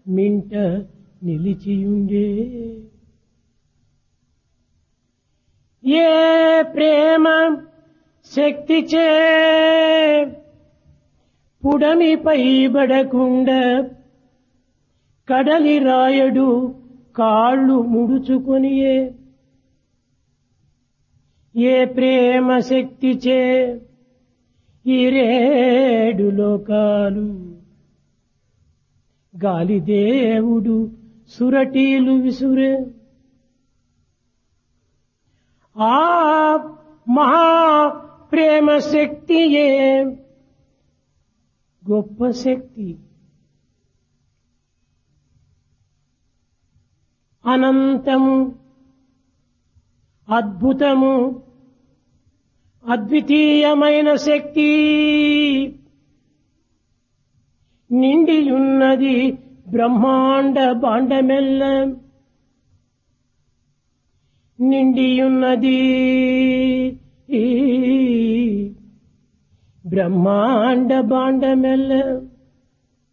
మింట నిలిచియుండే ఏ ప్రేమ శక్తిచే పుడమిపై బడకుండా కడలి రాయడు కాళ్ళు ముడుచుకొనియే ఏ ప్రేమ శక్తిచే ఈ రేడు లోకాలు గాలిదేవుడు సురటీలు విసురే ఆ మహా ప్రేమ శక్తియే గొప్ప శక్తి అనంతము అద్భుతము అద్వితీయమైన శక్తి నిండియున్నది బ్రహ్మాండ బాండమెల్ల నిండియున్నది బ్రహ్మాండ బాండమెల్ల